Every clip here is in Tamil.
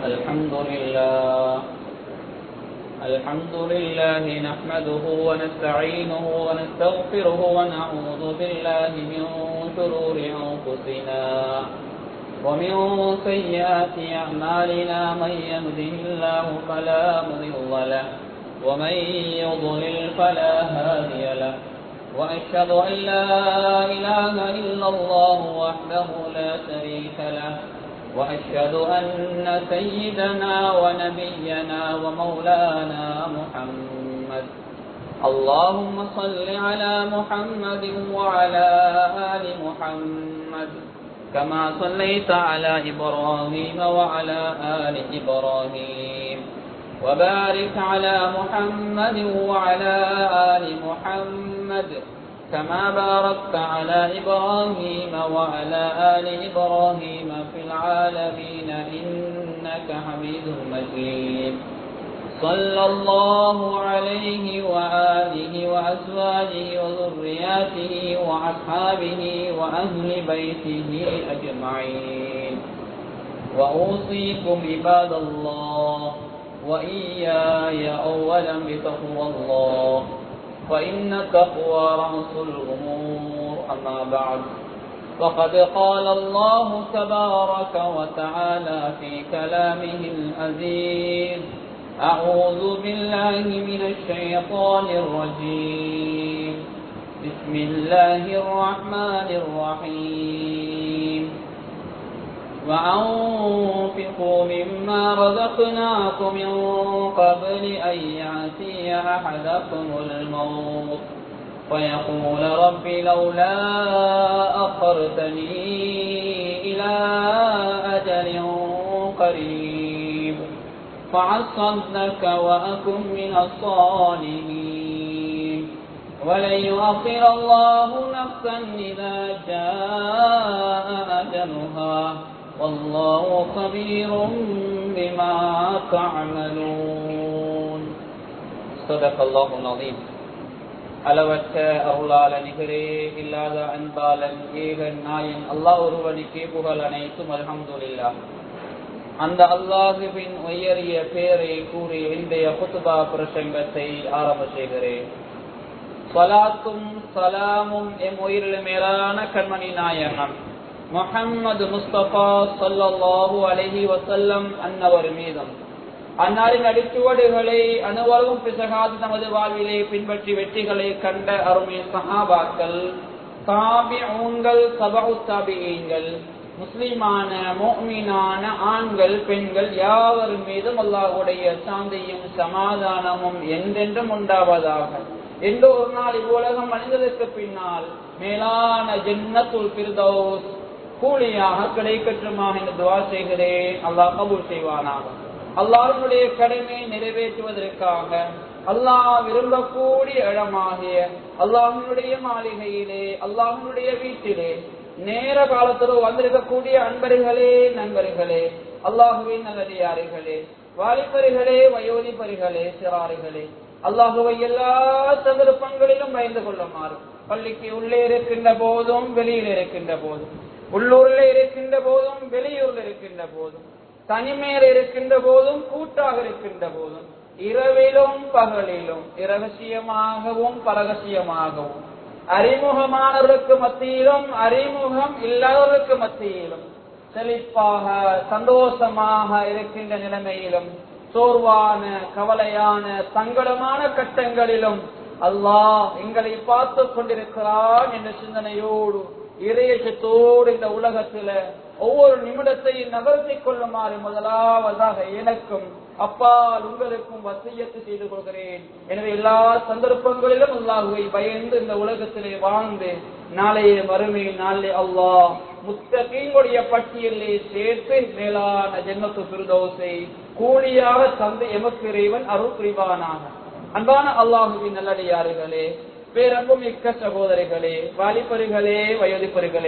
الحمد لله الحمد لله نحمده ونستعينه ونستغفره ونعوذ بالله من شرور أنفسنا ومن سيئات أعمالنا من يهده الله فلا مضل له ومن يضلل فلا هادي له وأشهد أن لا إله إلا الله وحده لا شريك له وأشهد أن سيدنا ونبينا ومولانا محمد اللهم صل على محمد وعلى آل محمد كما صليت على إبراهيم وعلى آل إبراهيم وبارك على محمد وعلى آل محمد كما باركت على إبراهيم وعلى آل إبراهيم في العالمين إنك حميد مجيد صلى الله عليه وآله وأزواجه وذرياته وأصحابه وأهل بيته أجمعين وأوصيكم عباد الله وإياي أولا بتقوى الله فإن التقوى رأس الأمور أما بعد فقد قال الله تبارك وتعالى في كلامه العزيز أعوذ بالله من الشيطان الرجيم بسم الله الرحمن الرحيم وأنفقوا مما رزقناكم من قبل أن يأتي أحدكم الموت فيقول رب لولا أخرتني إلى أجل قريب فعصدك وأكن من الصالحين ولن يؤخر الله نفسا إذا جاء أجلها والله خبير بما تعملون صدق الله العظيم அளவற்ற அருளால நிகரே இல்லாத அன்பாளன் ஏகன் நாயன் அல்லாஹ் ஒருவனுக்கே புகழ் அனைத்தும் அல்ஹம்துலில்லா அந்த அல்லாஹுவின் உயரிய பெயரை கூறி இன்றைய குத்துபா பிரசங்கத்தை ஆரம்ப செய்கிறேன் சலாத்தும் சலாமும் எம் உயிரில் மேலான கண்மணி நாயகம் முகம்மது முஸ்தபா சொல்லல்லாஹு அலஹி வசல்லம் அன்னவர் மீதும் அன்னாரின் அடிச்சுவடுகளை அணுவளவும் பிசகாது தமது வாழ்விலே பின்பற்றி வெற்றிகளை கண்ட அருமை சஹாபாக்கள் தாபி ஊன்கள் சபகு தாபியங்கள் முஸ்லிமான மோமீனான ஆண்கள் பெண்கள் யாவர் மீதும் அல்லாஹுடைய சாந்தியும் சமாதானமும் என்றென்றும் உண்டாவதாக எந்த ஒரு நாள் இவ்வுலகம் அணிந்ததற்கு பின்னால் மேலான ஜென்னத்துல் பிரதோஸ் கூலியாக கிடைக்கட்டுமாக என்று துவா செய்கிறேன் அல்லாஹ் கபூல் செய்வானாக அல்லாஹனுடைய கடமை நிறைவேற்றுவதற்காக அல்லாஹ் விரும்பக்கூடிய இடமாகிய அல்லாஹனுடைய மாளிகையிலே அல்லாஹனுடைய வீட்டிலே நேர காலத்தில் வந்திருக்கக்கூடிய அன்பர்களே நண்பர்களே அல்லாஹுவின் நல்லடியார்களே வாலிபர்களே வயோதிபர்களே சிறாரிகளே அல்லாஹுவை எல்லா சந்தர்ப்பங்களிலும் பயந்து கொள்ளுமாறு பள்ளிக்கு உள்ளே இருக்கின்ற போதும் வெளியில் இருக்கின்ற போதும் உள்ளூர்ல இருக்கின்ற போதும் வெளியூர்ல இருக்கின்ற போதும் தனிமையில் இருக்கின்ற போதும் கூட்டாக இருக்கின்ற போதும் இரவிலும் பகலிலும் இரகசியமாகவும் பரகசியமாகவும் அறிமுகமானவர்களுக்கு மத்தியிலும் அறிமுகம் இல்லாதவர்களுக்கு மத்தியிலும் செழிப்பாக சந்தோஷமாக இருக்கின்ற நிலைமையிலும் சோர்வான கவலையான சங்கடமான கட்டங்களிலும் அல்லாஹ் எங்களை பார்த்து கொண்டிருக்கிறான் என்ற சிந்தனையோடு இறையச்சத்தோடு இந்த உலகத்துல ஒவ்வொரு நிமிடத்தையும் நகர்த்தி கொள்ளுமாறு முதலாவதாக எனக்கும் அப்பால் உங்களுக்கும் வசியத்து செய்து கொள்கிறேன் எனவே எல்லா சந்தர்ப்பங்களிலும் அல்லாஹுவை பயந்து இந்த உலகத்திலே வாழ்ந்து நாளைய வறுமை நாளே அல்லாஹ் முத்தகீங்களுடைய பட்டியலே சேர்த்து மேலான ஜென்மத்து பிரிதோசை கூலியாக தந்து எமக்கு இறைவன் அருள் புரிவானாக அன்பான அல்லாஹுவின் நல்லடியாறுகளே பேரன்பு மிக்க சகோதரிகளே வாலிபர்களே வயோதிப்பர்களே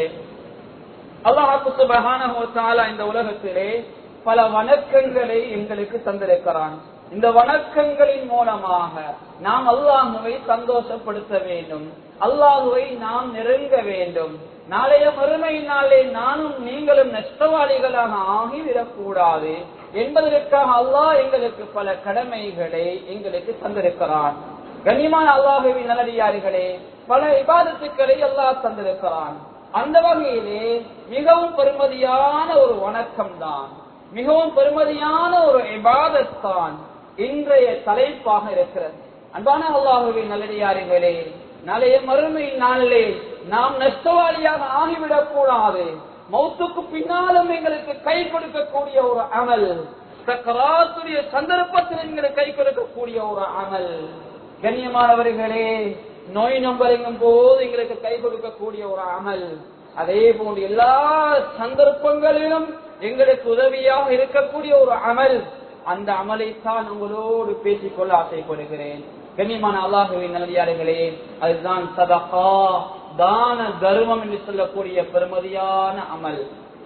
அல்லாஹு சுபஹான இந்த உலகத்திலே பல வணக்கங்களை எங்களுக்கு தந்திருக்கிறான் இந்த வணக்கங்களின் மூலமாக நாம் அல்லாஹுவை சந்தோஷப்படுத்த வேண்டும் அல்லாஹுவை நாம் நெருங்க வேண்டும் நாளைய மறுமை நாளே நானும் நீங்களும் நஷ்டவாளிகளாக ஆகிவிடக்கூடாது என்பதற்காக அல்லாஹ் எங்களுக்கு பல கடமைகளை எங்களுக்கு தந்திருக்கிறான் கண்ணியமான அல்லாஹுவின் நல்லடியார்களே பல விவாதத்துக்களை அல்லாஹ் தந்திருக்கிறான் அந்த வகையிலே மிகவும் பெருமதியான ஒரு வணக்கம் தான் மிகவும் பெருமதியான ஒரு இபாதத்தான் இன்றைய தலைப்பாக இருக்கிறது அன்பான அல்லாஹுவின் நல்லடியார்களே நாளைய மறுமை நாளிலே நாம் நஷ்டவாளியாக ஆகிவிடக் கூடாது மௌத்துக்கு பின்னாலும் எங்களுக்கு கை கொடுக்கக்கூடிய ஒரு அமல் சக்கராத்துடைய சந்தர்ப்பத்தில் எங்களுக்கு கை கொடுக்கக்கூடிய ஒரு அமல் கண்ணியமானவர்களே நோய் நம்பருங்கும் போது எங்களுக்கு கை கொடுக்கக்கூடிய ஒரு அமல் அதே போன்று எல்லா சந்தர்ப்பங்களிலும் எங்களுக்கு உதவியாக இருக்கக்கூடிய ஒரு அமல் அந்த அமலைத்தான் உங்களோடு பேசிக்கொள்ள ஆசைப்படுகிறேன் கண்ணியமான அல்லாஹுவின் நல்லடியார்களே அதுதான் சதகா தான தர்மம் என்று சொல்லக்கூடிய பெருமதியான அமல்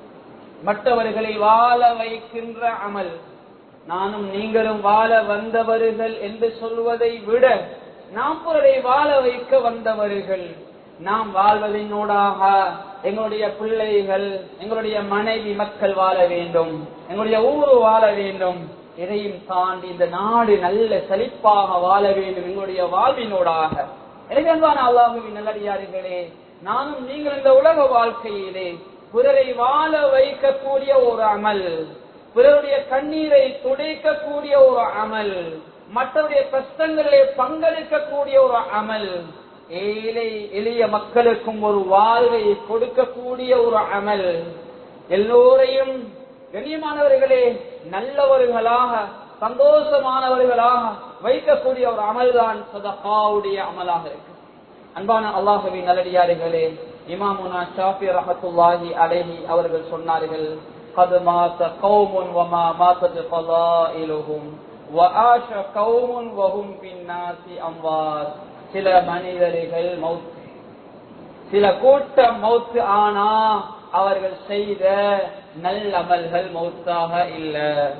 மற்றவர்களை வாழ வைக்கின்ற அமல் நானும் நீங்களும் வாழ வந்தவர்கள் என்று சொல்வதை விட நாம் பொருளை வாழ வைக்க வந்தவர்கள் நாம் வாழ்வதனூடாக எங்களுடைய பிள்ளைகள் எங்களுடைய மனைவி மக்கள் வாழ வேண்டும் எங்களுடைய ஊரு வாழ வேண்டும் இதையும் தாண்டி இந்த நாடு நல்ல செழிப்பாக வாழ வேண்டும் எங்களுடைய வாழ்வினூடாக எனவே அன்பான அல்லாஹுவின் நல்லடியார்களே நானும் நீங்கள் இந்த உலக வாழ்க்கையிலே பிறரை வாழ வைக்கக்கூடிய ஒரு அமல் பிறருடைய கண்ணீரை துடைக்கக்கூடிய ஒரு அமல் மற்றவருடைய கஷ்டங்களிலே பங்களிக்கக்கூடிய ஒரு அமல் ஏழை எளிய மக்களுக்கும் ஒரு வாழ்வை கொடுக்கக்கூடிய ஒரு அமல் எல்லோரையும் கண்ணியமானவர்களே நல்லவர்களாக சந்தோஷமானவர்களாக வைக்கக்கூடிய ஒரு அமல்தான் சதகாவுடைய அமலாக இருக்கு அன்பான அல்லாஹுவின் நல்லடியார்களே இமாமுனா ஷாஃபி ரஹத்துல்லாஹி அலைஹி அவர்கள் சொன்னார்கள் قد مات قوم وما ماتت فضائلهم وعاش قوم وهم في الناس اموات சில மனிதர்கள் மௌத் சில கூட்டம் மௌத்து ஆனா அவர்கள் செய்த நல்லமல்கள் மௌத்தாக இல்ல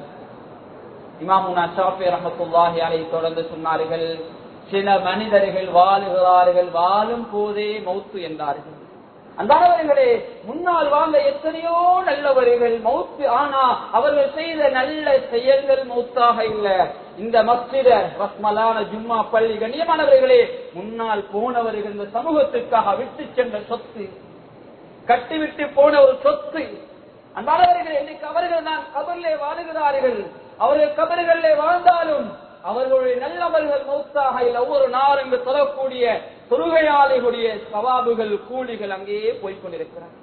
இமாமுனா ஷாஃபி ரஹத்துல்லாஹி அலை தொடர்ந்து சொன்னார்கள் சில மனிதர்கள் வாழுகிறார்கள் வாழும் போதே மௌத்து என்றார்கள் அந்தானவர்களே முன்னால் வாழ்ந்த எத்தனையோ நல்லவர்கள் மௌத்து ஆனா அவர்கள் செய்த நல்ல செயல்கள் மௌத்தாக இல்ல இந்த மஸ்ஜித ரஸ்மலான ஜும்மா பள்ளி கண்ணியமானவர்களே முன்னால் போனவர்கள் இந்த சமூகத்துக்காக விட்டு சென்ற சொத்து கட்டிவிட்டு போன ஒரு சொத்து அன்பானவர்கள் இன்னைக்கு அவர்கள் தான் கபரிலே வாழுகிறார்கள் அவர்கள் கபறுகளிலே வாழ்ந்தாலும் அவர்களுடைய நல்லவர்கள் மௌத்தாக இல்லை ஒவ்வொரு நாள் இங்கு சொல்லக்கூடிய தொழுகையாளிகளுடைய சவாபுகள் கூலிகள் அங்கேயே போய்கொண்டிருக்கிறார்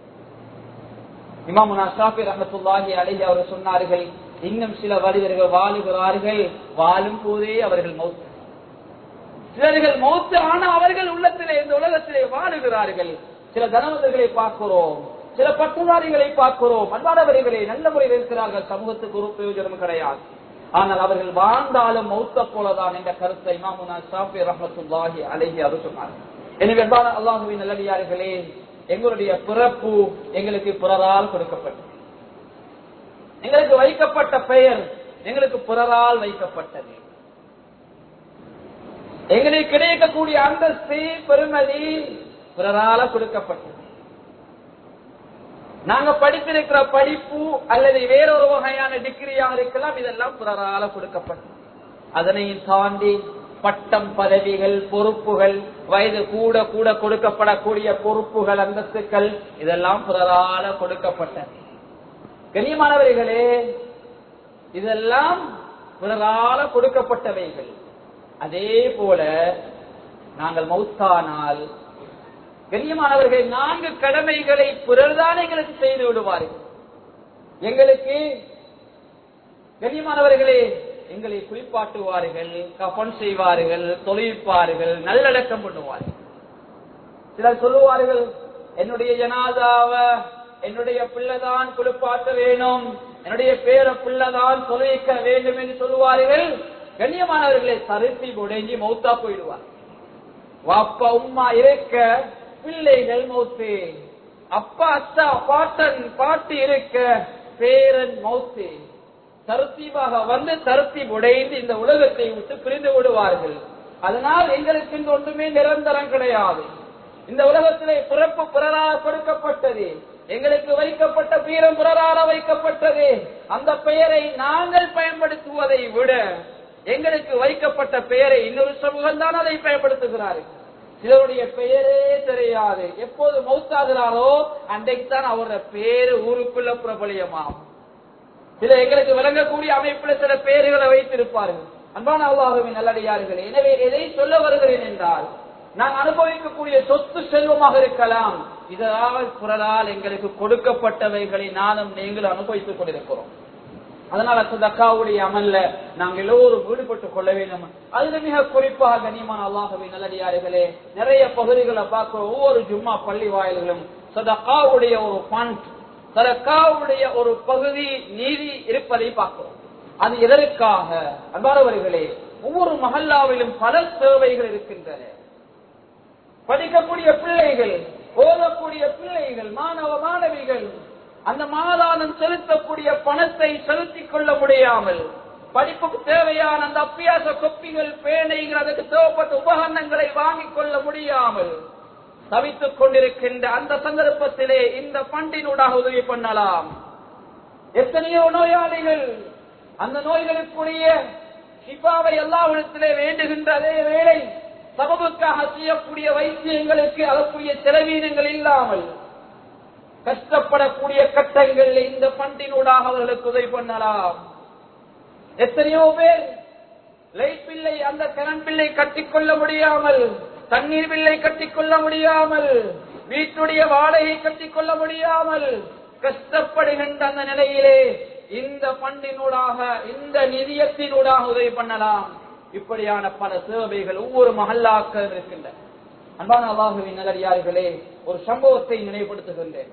இமாமுனா ஷாஃபி ரஹத்துல்லாஹி அலைஹி அவர் சொன்னார்கள் இன்னும் சில வலிதர்கள் வாழுகிறார்கள் வாழும் போதே அவர்கள் மௌத்து சிலர்கள் மௌத்து ஆனா அவர்கள் உள்ளத்திலே இந்த உலகத்திலே வாழுகிறார்கள் சில தனவந்தர்களை பார்க்கிறோம் சில பட்டுதாரிகளை பார்க்கிறோம் அன்பானவர்களை நல்ல முறையில் இருக்கிறார்கள் சமூகத்துக்கு ஒரு பிரயோஜனம் கிடையாது ஆனால் அவர்கள் வாழ்ந்தாலும் மௌத்த போலதான் என்ற கருத்தை இமாமுனா ஷாஃபி ரஹமத்துல்லாஹி அலைஹி அவர் சொன்னார்கள் எனவே அன்பான அல்லாஹுவின் நல்லடியார்களே எங்களுடைய பிறப்பு எங்களுக்கு பிறரால் கொடுக்கப்பட்டது எங்களுக்கு வைக்கப்பட்ட பெயர் எங்களுக்கு பிறரால் வைக்கப்பட்டது எங்களுக்கு கிடைக்கக்கூடிய அந்தஸ்து பெருமதி பிறரால கொடுக்கப்பட்டது நாங்க படித்திருக்கிற படிப்பு அல்லது வேறொரு வகையான டிகிரியாக இருக்கலாம் இதெல்லாம் பிறரால கொடுக்கப்பட்டது அதனையும் தாண்டி பட்டம் பதவிகள் பொறுப்புகள் வயது கூட கூட கொடுக்கப்படக்கூடிய பொறுப்புகள் அந்தஸ்துக்கள் இதெல்லாம் பிறரால கொடுக்கப்பட்டது கண்ணியமானவர்களே இதெல்லாம் பிறரால கொடுக்கப்பட்டவைகள் அதே போல நாங்கள் மௌத்தானால் கண்ணியமானவர்கள் நான்கு கடமைகளை பிறர்தான் எங்களுக்கு செய்து விடுவார்கள் எங்களுக்கு கண்ணியமானவர்களே எங்களை குளிப்பாட்டுவார்கள் கபன் செய்வார்கள் தொழில்ப்பார்கள் நல்லடக்கம் பண்ணுவார்கள் சிலர் சொல்லுவார்கள் என்னுடைய ஜனாதாவ என்னுடைய பிள்ளைதான் குளிப்பாட்ட வேணும் என்னுடைய பேர பிள்ளைதான் தொலைக்க வேண்டும் என்று சொல்லுவார்கள் கண்ணியமானவர்களை சருத்தி உடைஞ்சி மௌத்தா போயிடுவார் அப்பா உம்மா இருக்க பிள்ளைகள் மௌத்து அப்பா அத்தா பாட்டன் பாட்டு இருக்க பேரன் மௌத்து தருத்தீபாக வந்து தருத்தீப் உடைந்து இந்த உலகத்தை விட்டு பிரிந்து விடுவார்கள் அதனால் எங்களுக்கு இந்த ஒன்றுமே நிரந்தரம் கிடையாது இந்த உலகத்திலே பிறப்பு பிறரால் கொடுக்கப்பட்டது எங்களுக்கு வைக்கப்பட்ட பீரம் பிறரால வைக்கப்பட்டது அந்த பெயரை நாங்கள் பயன்படுத்துவதை விட எங்களுக்கு வைக்கப்பட்ட பெயரை இன்னொரு சமூகம் தான் அதை பயன்படுத்துகிறார்கள் சிலருடைய பெயரே தெரியாது எப்போது மௌத்தாகிறாரோ அன்றைக்கு தான் அவரோட பேரு ஊருக்குள்ள பிரபலியமாகும் சில எங்களுக்கு விளங்கக்கூடிய அமைப்புல சில பெயர்களை வைத்திருப்பார்கள் அன்பான அல்லாஹுவின் நல்லடியார்களே எனவே எதை சொல்ல வருகிறேன் என்றால் நாம் அனுபவிக்கக்கூடிய சொத்து செல்வமாக இருக்கலாம் இதனால் குரலால் எங்களுக்கு கொடுக்கப்பட்டவைகளை நானும் நீங்களும் அனுபவித்துக் கொண்டிருக்கிறோம் அதனால சதக்காவுடைய அமல்ல நாங்கள் எல்லோரும் ஈடுபட்டுக் கொள்ள வேண்டும் அதுல மிக குறிப்பாக கனிமான அல்லாஹுவின் நல்லடியார்களே நிறைய பகுதிகளை பார்க்கிற ஒவ்வொரு ஜும்மா பள்ளி வாயில்களும் சதக்காவுடைய ஒரு பண்ட் சதக்காவுடைய ஒரு பகுதி நீதி இருப்பதை பார்க்கிறோம் அது எதற்காக அன்பானவர்களே ஒவ்வொரு மஹல்லாவிலும் பல சேவைகள் இருக்கின்றன படிக்கக்கூடிய பிள்ளைகள் ஓதக்கூடிய பிள்ளைகள் மாணவ மாணவிகள் அந்த மாதானம் செலுத்தக்கூடிய பணத்தை செலுத்திக் கொள்ள முடியாமல் படிப்புக்கு தேவையான அந்த அப்பியாச கொப்பிகள் பேனைகள் அதற்கு தேவைப்பட்ட உபகரணங்களை வாங்கிக் கொள்ள முடியாமல் தவித்துக் கொண்டிருக்கின்ற அந்த சந்தர்ப்பத்திலே இந்த பண்டினூடாக உதவி பண்ணலாம் எத்தனையோ நோயாளிகள் அந்த நோய்களுக்குரிய ஷிபாவை எல்லாவிடத்திலே வேண்டுகின்ற அதே வேளை சபபுக்காக செய்யக்கூடிய வைத்தியங்களுக்கு அதற்குரிய செலவீனங்கள் இல்லாமல் கஷ்டப்படக்கூடிய கட்டங்கள் இந்த பண்டினூடாக அவர்களுக்கு உதவி பண்ணலாம் எத்தனையோ பேர் லைட் பில்லை அந்த கரண்ட் பில்லை கட்டிக்கொள்ள முடியாமல் தண்ணீர் பில்லை கட்டிக்கொள்ள முடியாமல் வீட்டுடைய வாடகை கட்டிக்கொள்ள முடியாமல் கஷ்டப்படுகின்ற அந்த நிலையிலே இந்த பண்டினூடாக இந்த நிதியத்தினூடாக உதவி பண்ணலாம் இப்படியான பல சேவைகள் ஒவ்வொரு மகல்லாக்கள் இருக்கின்றன அன்பான அல்லாஹுவின் நல்லடியார்களே ஒரு சம்பவத்தை நினைவுபடுத்துகின்றேன்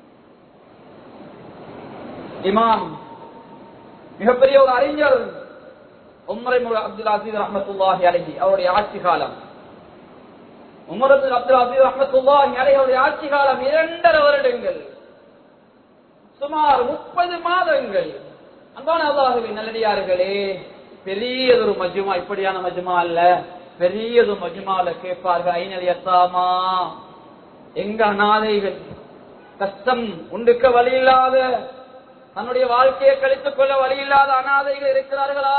இமாம் மிகப்பெரிய ஒரு அறிஞர் உமரை அப்துல் அசீஸ் ரஹமத்துல்லாஹி அலஹி அவருடைய ஆட்சி காலம் உமர் அப்துல் அப்துல் அசீஸ் ரஹமத்துல்லாஹி அலஹி அவருடைய ஆட்சி காலம் இரண்டரை வருடங்கள் சுமார் முப்பது மாதங்கள் அன்பான அல்லாஹுவின் நல்லடியார்களே பெரியதொரு மஜ்மா இப்படியான மஜ்மா அல்ல பெரியது மஜ்மால கேட்பார்கள் ஐநலியத்தாமா எங்க அநாதைகள் கஷ்டம் உண்டுக்க வழி இல்லாத தன்னுடைய வாழ்க்கையை கழித்துக் கொள்ள வழி இல்லாத அநாதைகள் இருக்கிறார்களா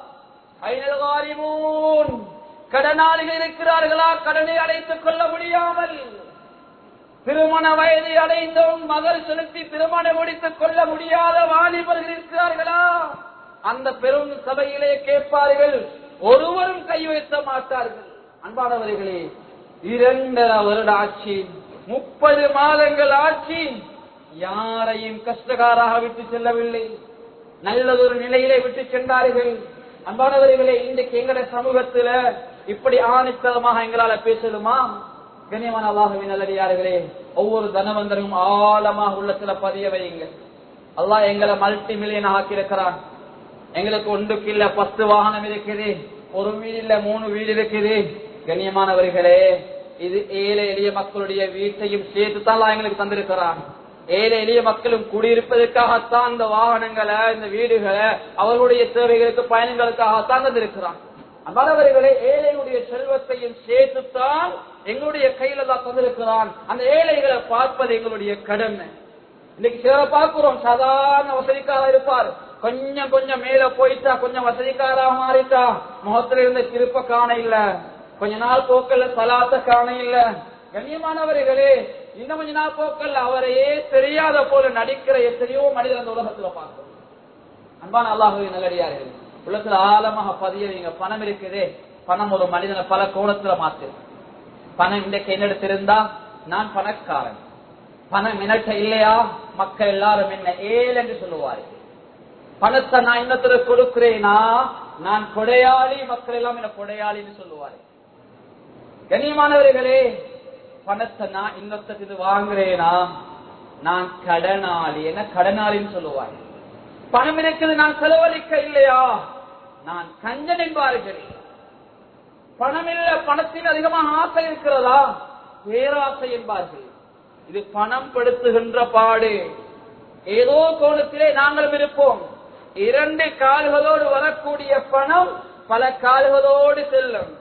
ஐநல்காரிமூன் கடனாளிகள் இருக்கிறார்களா கடனை அடைத்துக் கொள்ள முடியாமல் திருமண வயதை அடைந்தும் மகள் செலுத்தி திருமணம் முடித்துக் கொள்ள முடியாத வாலிபர்கள் இருக்கிறார்களா அந்த பெரும் சபையிலே கேட்பார்கள் ஒருவரும் கை வைத்த மாட்டார்கள் அன்பானவர்களே இரண்டரை வருட ஆட்சி முப்பது மாதங்கள் ஆட்சி யாரையும் கஷ்டகாராக விட்டு செல்லவில்லை நல்லதொரு நிலையிலே விட்டு சென்றார்கள் அன்பானவர்களே இன்றைக்கு எங்கட சமூகத்துல இப்படி ஆணித்தரமாக எங்களால பேசலுமா கண்ணியமான அல்லாஹுவின் நல்லடியார்களே ஒவ்வொரு தனவந்தரும் ஆழமாக உள்ளத்துல பதிய வையுங்க அல்லாஹ் எங்களை மல்டி மில்லியன் ஆக்கியிருக்கிறான் எங்களுக்கு ஒன்றுக்கு இல்ல பத்து வாகனம் இருக்குது ஒரு வீடு இல்ல மூணு வீடு இருக்குது கண்ணியமானவர்களே இது ஏழை எளிய மக்களுடைய வீட்டையும் சேர்த்து தான் அல்லாஹ் எங்களுக்கு தந்திருக்கிறான் ஏழை எளிய மக்களும் குடியிருப்பதற்காகத்தான் இந்த வாகனங்களை இந்த வீடுகளை அவர்களுடைய தேவைகளுக்கு பயணங்களுக்காகத்தான் தந்திருக்கிறான் அவ்வளவர்களே ஏழைகளுடைய செல்வத்தையும் சேர்த்துத்தான் எங்களுடைய கையில தான் தந்திருக்கிறான் அந்த ஏழைகளை பார்ப்பது எங்களுடைய கடமை இன்னைக்கு சில பார்க்கிறோம் சாதாரண வசதிக்காரா இருப்பார் கொஞ்சம் கொஞ்சம் மேல போயிட்டா கொஞ்சம் வசதிக்காரா மாறிட்டா முகத்துல இருந்த திருப்ப காண இல்ல கொஞ்ச நாள் போக்கல்ல சலாத்த காண இல்ல கண்ணியமானவர்களே இன்னும் கொஞ்ச நாள் போக்கல்ல அவரையே தெரியாத போல நடிக்கிற எத்தனையோ மனிதர் அந்த உலகத்துல பார்க்கிறோம் அன்பான அல்லாஹுவின் நல்லடியார்கள் உள்ளத்துல ஆழமாக பதிய வைங்க பணம் இருக்குதே பணம் ஒரு மனிதனை பல கோணத்துல மாத்து பணம் இன்றைக்கு என்னெடுத்திருந்தா நான் பணக்காரன் பணம் என்னட்ட இல்லையா மக்கள் எல்லாரும் என்ன ஏல் என்று சொல்லுவார்கள் பணத்தை நான் இன்னத்துல கொடுக்கிறேனா நான் கொடையாளி மக்கள் எல்லாம் என்ன கொடையாளின்னு சொல்லுவார்கள் கண்ணியமானவர்களே பணத்தை நான் இன்னொருத்தருக்கு இது வாங்குறேனா நான் கடனாளி என்ன கடனாளின்னு சொல்லுவார் பணம் இருக்குது நான் செலவழிக்க இல்லையா நான் கஞ்சன் என்பார்கள் பணம் இல்ல பணத்தில் அதிகமாக ஆசை இருக்கிறதா பேராசை என்பார்கள் இது பணம் படுத்துகின்ற பாடு ஏதோ கோணத்திலே நாங்களும் இருப்போம் இரண்டு கால்களோடு வரக்கூடிய பணம் பல கால்களோடு செல்லும்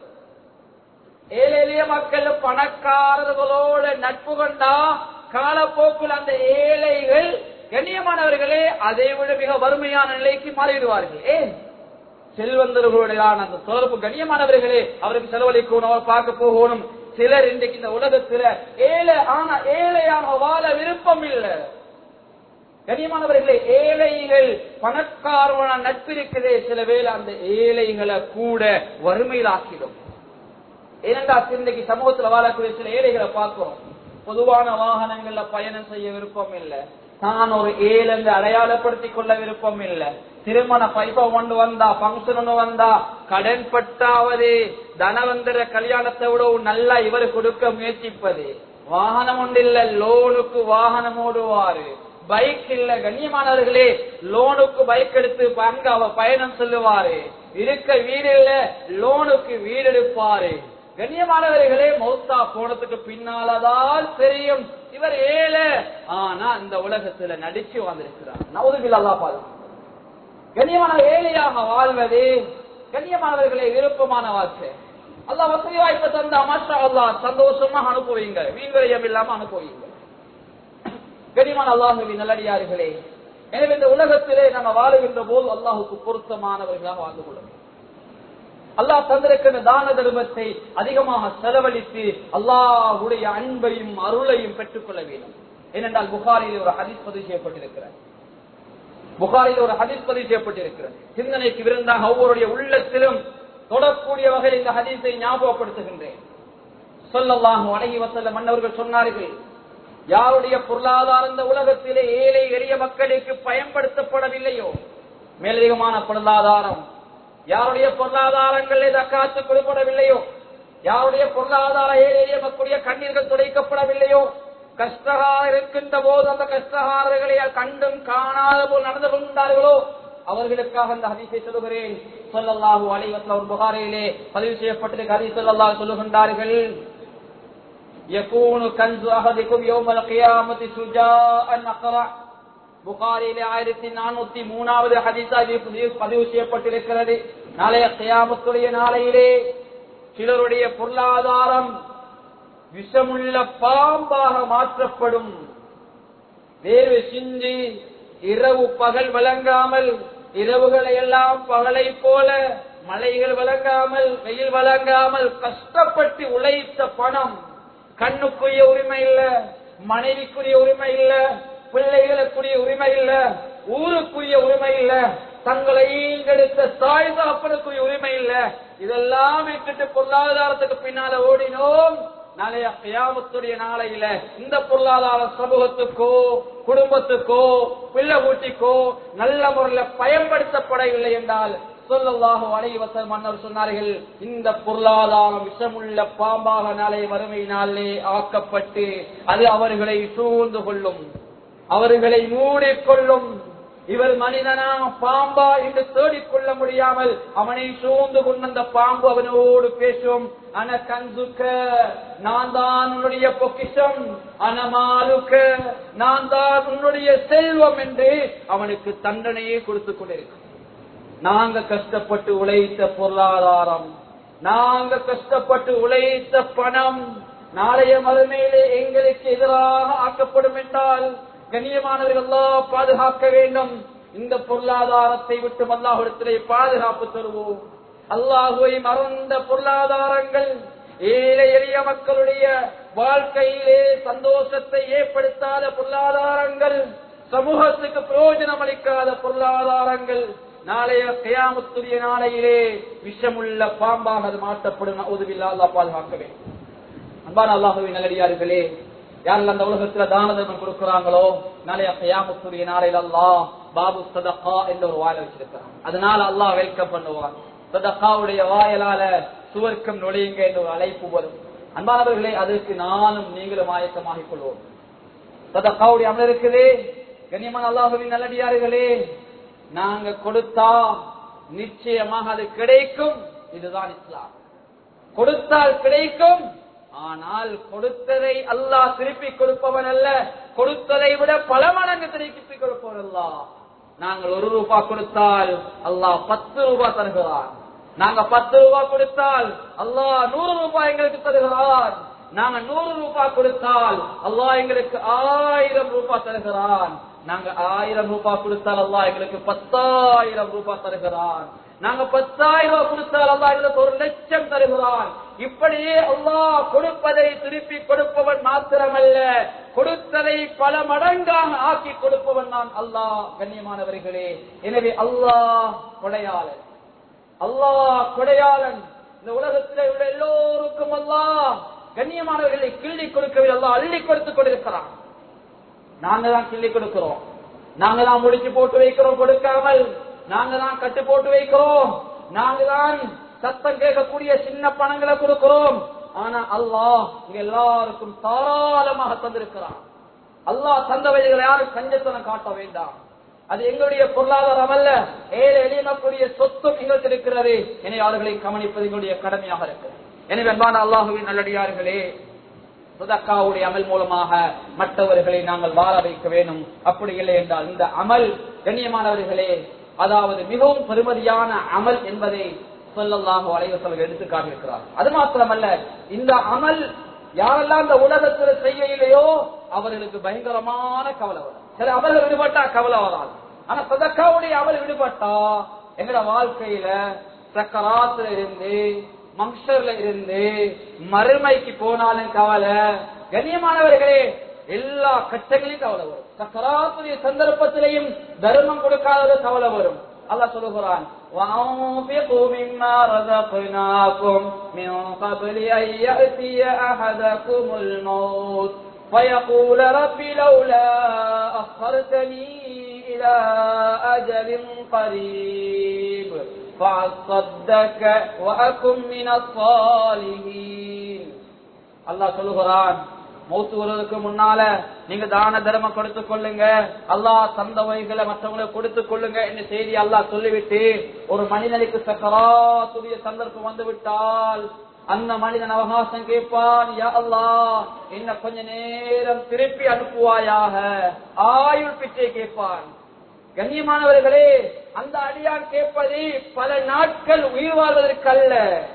ஏழை எளிய மக்கள் பணக்காரர்களோட நட்பு கொண்டா காலப்போக்கில் அந்த ஏழைகள் கண்ணியமானவர்களே அதை விட மிக வறுமையான நிலைக்கு மாறிவிடுவார்கள் ஏன் செல்வந்தர்களுடையான அந்த தொடர்பு கண்ணியமானவர்களே அவருக்கு செலவழிக்கணும் அவர் பார்க்க போகணும் சிலர் இன்றைக்கு இந்த உலகத்துல ஏழை ஆனா ஏழையாக வாழ விருப்பம் இல்லை கண்ணியமானவர்களே ஏழைகள் பணக்காரமான நட்பு இருக்குதே சில வேளை அந்த ஏழைகளை கூட வறுமையில் ஆக்கிடும் ஏனென்றால் இன்றைக்கு சமூகத்துல வாழக்கூடிய சில ஏழைகளை பார்க்கிறோம் பொதுவான வாகனங்கள்ல பயணம் செய்ய விருப்பம் இல்லை தான் ஒரு ஏழு அடையாளப்படுத்திக் கொள்ள விருப்பம் இல்லை திருமண பைப்ப ஒன்று வந்தா பங்கன் ஒன்று வந்தா கடன் பட்டாவது தனவந்தர கல்யாணத்தை விட நல்லா இவர் கொடுக்க முயற்சிப்பது வாகனம் ஒன்று இல்ல லோனுக்கு வாகனம் ஓடுவாரு பைக் இல்ல கண்ணியமானவர்களே லோனுக்கு பைக் எடுத்து அங்க அவ பயணம் செல்லுவாரு இருக்க வீடு இல்ல லோனுக்கு வீடு எடுப்பாரு கண்ணியமானவர்களே மௌத்தா போனதுக்கு பின்னாலதான் தெரியும் இவர் ஏழை ஆனா இந்த உலகத்துல நடிச்சு வந்திருக்கிறார் நவதுபில் அல்லா பாரு கண்ணியமான ஏழையாக வாழ்வது கண்ணியமானவர்களை விருப்பமான வாழ்க்கை அல்லா வசதி வாய்ப்பு தந்தா மாஷா அல்லா சந்தோஷமா அனுப்புவீங்க வீண்விரயம் இல்லாம அனுப்புவீங்க கண்ணியமான அல்லாஹுவின் நல்லடியார்களே எனவே இந்த உலகத்திலே நம்ம வாழுகின்ற போது அல்லாஹுக்கு பொருத்தமானவர்களாக வாழ்ந்து கொள்ள வேண்டும் அல்லாஹ் தந்திருக்கிற தான தர்மத்தை அதிகமாக செலவழித்து அல்லாஹுடைய அன்பையும் அருளையும் பெற்றுக் கொள்ள வேண்டும் ஏனென்றால் புகாரில் ஒரு ஹதீஸ் பதிவு செய்யப்பட்டிருக்கிறார் புகாரில் ஒரு ஹதீஸ் பதிவு செய்யப்பட்டிருக்கிறது சிந்தனைக்கு விருந்தாக ஒவ்வொருடைய உள்ளத்திலும் தொடக்கூடிய வகையில் இந்த ஹதீஸை ஞாபகப்படுத்துகின்றேன் சொல்லல்லாஹும் அழகி வசல்ல மன்னவர்கள் சொன்னார்கள் யாருடைய பொருளாதாரம் இந்த உலகத்திலே ஏழை எளிய மக்களுக்கு பயன்படுத்தப்படவில்லையோ மேலதிகமான பொருளாதாரம் யாருடைய பொருளாதாரங்களில் தக்காத்து கொடுக்கப்படவில்லையோ யாருடைய பொருளாதார ஏழை எளிய மக்களுடைய கண்ணீர்கள் துடைக்கப்படவில்லையோ கஷ்டகார இருக்கின்ற போது அந்த கஷ்டகாரர்களை கண்டும் காணாத போல் நடந்து கொண்டார்களோ அவர்களுக்காக அந்த ஹதீஸை சொல்லுகிறேன் சொல்லல்லாஹு அலைவத்தில் ஒரு புகாரிலே பதிவு செய்யப்பட்டிருக்க ஹதீஸ் சொல்லல்லாஹு சொல்லுகின்றார்கள் يكون كنز أحدكم يوم القيامة شجاعا أقرع புகாரிலே ஆயிரத்தி நானூத்தி மூணாவது ஹதீஸா பதிவு செய்யப்பட்டிருக்கிறது நாளைய கியாமத்துடைய நாளையிலே சிலருடைய பொருளாதாரம் விஷமுள்ள பாம்பாக மாற்றப்படும் வேர்வை சிந்தி இரவு பகல் வழங்காமல் இரவுகளை எல்லாம் பகலை போல மலைகள் வழங்காமல் வெயில் வழங்காமல் கஷ்டப்பட்டு உழைத்த பணம் கண்ணுக்குரிய உரிமை இல்ல மனைவிக்குரிய உரிமை இல்ல பிள்ளைகளுக்குரிய உரிமை இல்ல ஊருக்குரிய உரிமை இல்ல தங்களை ஈங்கெடுத்த தாய் தகப்பனுக்குரிய உரிமை இல்ல இதெல்லாம் விட்டுட்டு பொருளாதாரத்துக்கு பின்னால ஓடினோம் நாளைய கியாமத்துடைய நாளையில இந்த பொருளாதார சமூகத்துக்கோ குடும்பத்துக்கோ பிள்ளை ஊட்டிக்கோ நல்ல முறையில் பயன்படுத்தப்படவில்லை என்றால் சொல்லல்லாஹு அலைவசல் மன்னர் சொன்னார்கள் இந்த பொருளாதாரம் விஷமுள்ள பாம்பாக நாளை வறுமை நாளே ஆக்கப்பட்டு அது அவர்களை சூழ்ந்து கொள்ளும் அவர்களை மூடிக்கொள்ளும் இவர் மனிதனா பாம்பா என்று தேடிக்கொள்ள முடியாமல் அவனை சூழ்ந்து கொண்ட அந்த பாம்பு அவனோடு பேசும் அன கஞ்சுக்க நான் தான் உன்னுடைய பொக்கிஷம் அனமாலுக்க நான் தான் உன்னுடைய செல்வம் என்று அவனுக்கு தண்டனையே கொடுத்துக் கொண்டிருக்கும் நாங்க கஷ்டப்பட்டு உழைத்த பொருளாதாரம் நாங்க கஷ்டப்பட்டு உழைத்த பணம் நாளைய மறுமையிலே எங்களுக்கு எதிராக ஆக்கப்படும் என்றால் கண்ணியமானவர்கள் பாதுகாக்க வேண்டும் இந்த பொருளாதாரத்தை விட்டு அல்லாஹிடத்திலே பாதுகாப்பு தருவோம் அல்லாஹுவை மறந்த பொருளாதாரங்கள் ஏழை எளிய மக்களுடைய வாழ்க்கையிலே சந்தோஷத்தை ஏற்படுத்தாத பொருளாதாரங்கள் சமூகத்துக்கு பிரயோஜனம் அளிக்காத பொருளாதாரங்கள் நாளைய கயாமத்துடைய நாளையிலே விஷமுள்ள பாம்பாக அது மாற்றப்படும் உதவில்லா அல்லா பாதுகாக்க வேண்டும் அன்பான அல்லாஹுவின் நல்லடியார்களே யார்கள் அந்த உலகத்துல தான தர்மம் கொடுக்கிறாங்களோ நாளைய கயாமத்துடைய நாளையில் அல்லாஹ் பாபு சதகா என்ற ஒரு வாயில வச்சிருக்கிறான் அதனால அல்லாஹ் வெல்கம் பண்ணுவான் சதகாவுடைய வாயலால சுவர்க்கம் நுழையுங்க என்ற ஒரு அழைப்பு வரும் அன்பானவர்களே அதற்கு நானும் நீங்களும் ஆயத்தமாகிக் கொள்வோம் சதகாவுடைய அமல் இருக்குதே கண்ணியமான அல்லாஹுவின் நல்லடியார்களே நாங்க கொடுத்தா நிச்சயமாக அது கிடைக்கும் இதுதான் இஸ்லாம் கொடுத்தால் கிடைக்கும் ஆனால் கொடுத்ததை அல்லாஹ் திருப்பி கொடுப்பவன் அல்ல கொடுத்ததை விட பல மடங்கு திருப்பி கொடுப்பவன் அல்ல நாங்கள் ஒரு ரூபாய் கொடுத்தால் அல்லாஹ் பத்து ரூபாய் தருகிறான் நாங்க பத்து ரூபாய் கொடுத்தால் அல்லாஹ் நூறு ரூபாய் எங்களுக்கு தருகிறான் நாங்க நூறு ரூபாய் கொடுத்தால் அல்லாஹ் எங்களுக்கு ஆயிரம் ரூபாய் தருகிறான் நாங்க ஆயிரம் ரூபாய் கொடுத்தால் அல்லாஹ் எங்களுக்கு பத்தாயிரம் ரூபாய் தருகிறான் நாங்க பத்தாயிரம் ரூபாய் கொடுத்தால் அல்லாஹ் எங்களுக்கு ஒரு லட்சம் தருகிறான் இப்படியே அல்லாஹ் கொடுப்பதை திருப்பி கொடுப்பவன் மாத்திரமல்ல கொடுத்ததை பல மடங்காக ஆக்கி கொடுப்பவன் நான் அல்லாஹ் கண்ணியமானவர்களே எனவே அல்லாஹ் கொடையாளன் அல்லாஹ் கொடையாளன் இந்த உலகத்திலே உள்ள எல்லோருக்கும் அல்லாஹ் கண்ணியமானவர்களை கிள்ளி கொடுக்கவில்லை அல்லாஹ் அள்ளி கொடுத்துக் கொண்டிருக்கிறான் நாங்க தான் கிள்ளி கொடுக்கிறோம் நாங்க தான் முடிச்சு போட்டு வைக்கிறோம் கொடுக்காமல் நாங்க தான் கட்டு போட்டு வைக்கிறோம் நாங்க தான் சத்தம் கேட்கக்கூடிய சின்ன பணங்களை கொடுக்கிறோம் ஆனா அல்லாஹ் இங்க எல்லாருக்கும் தாராளமாக தந்திருக்கிறான் அல்லாஹ் தந்தவைகளை யாரும் கஞ்சத்தனம் காட்ட வேண்டாம் அது எங்களுடைய பொருளாதாரம் அல்ல ஏழை எளிய மக்களுடைய சொத்தும் எங்களுக்கு இருக்கிறது எனவே அவர்களை கவனிப்பது எங்களுடைய கடமையாக இருக்கு எனவே அன்பான அல்லாஹுவின் நல்லடியார்களே சுதக்காவுடைய அமல் மூலமாக மற்றவர்களை நாங்கள் வாழ வைக்க வேண்டும் அப்படி இல்லை என்றால் இந்த அமல் கண்ணியமானவர்களே அதாவது மிகவும் பெருமதியான அமல் என்பதை சொல்லல்லாஹு அலைவசல் எடுத்து காட்டியிருக்கிறார் அது மாத்திரமல்ல இந்த அமல் யாரெல்லாம் இந்த உலகத்தில் செய்யலையோ அவர்களுக்கு பயங்கரமான கவலை வரும் சில அமல்கள் விடுபட்டா கவலை வராது ஆனா சதக்காவுடைய அமல் விடுபட்டா எங்கட வாழ்க்கையில சக்கராத்துல இருந்து மங்ஷர்ல இருந்து மறுமைக்கு போனாலும் கவலை கண்ணியமானவர்களே எல்லா கட்டங்களையும் கவலை வரும் சக்கராத்துடைய சந்தர்ப்பத்திலையும் தர்மம் கொடுக்காத கவலை வரும் அல்லாஹ் சொல்லுகிறான் وأنفقوا مما رزقناكم من قبل أن يأتي أحدكم الموت فيقول رب لولا أخرتني إلى أجل قريب فأصدك وأكن من الصالحين الله சொல்லுகிறான் மௌத்து வருவதற்கு முன்னால நீங்க தான தர்மம் கொடுத்துக் கொள்ளுங்க அல்லாஹ் தந்தவைகளை மற்றவங்களுக்கு கொடுத்துக் கொள்ளுங்க என்ன செய்தி அல்லாஹ் சொல்லிவிட்டு ஒரு மனிதனுக்கு சக்கராத்துடைய சந்தர்ப்பம் வந்து விட்டால் அந்த மனிதன் அவகாசம் கேட்பான் யா அல்லாஹ் என்ன கொஞ்ச நேரம் திருப்பி அனுப்புவாயாக ஆயுள் பிச்சை கேட்பான் கண்ணியமானவர்களே அந்த அடியான் கேட்பது பல நாட்கள் உயிர் வாழ்வதற்கல்ல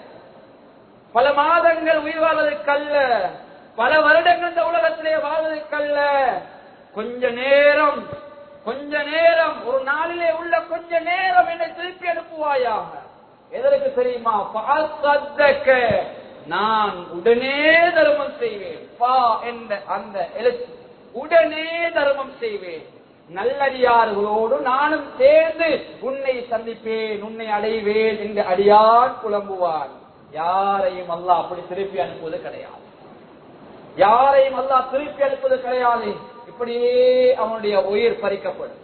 பல மாதங்கள் உயிர் வாழ்வதற்கல்ல பல வருடங்கள் இந்த உலகத்திலே வாழ்வதற்கல்ல கொஞ்ச நேரம் கொஞ்ச நேரம் ஒரு நாளிலே உள்ள கொஞ்ச நேரம் என்னை திருப்பி அனுப்புவாயாக எதற்கு தெரியுமா பாசத்தக்க நான் உடனே தர்மம் செய்வேன் பா என்ற அந்த எழுத்து உடனே தர்மம் செய்வேன் நல்லடியார்களோடு நானும் சேர்ந்து உன்னை சந்திப்பேன் உன்னை அடைவேன் என்று அடியார் புலம்புவான் யாரையும் அல்லாஹ் அப்படி திருப்பி அனுப்புவது கிடையாது யாரையும் அல்லாஹ் திருப்பி அனுப்புவது கிடையாது இப்படியே அவனுடைய உயிர் பறிக்கப்படும்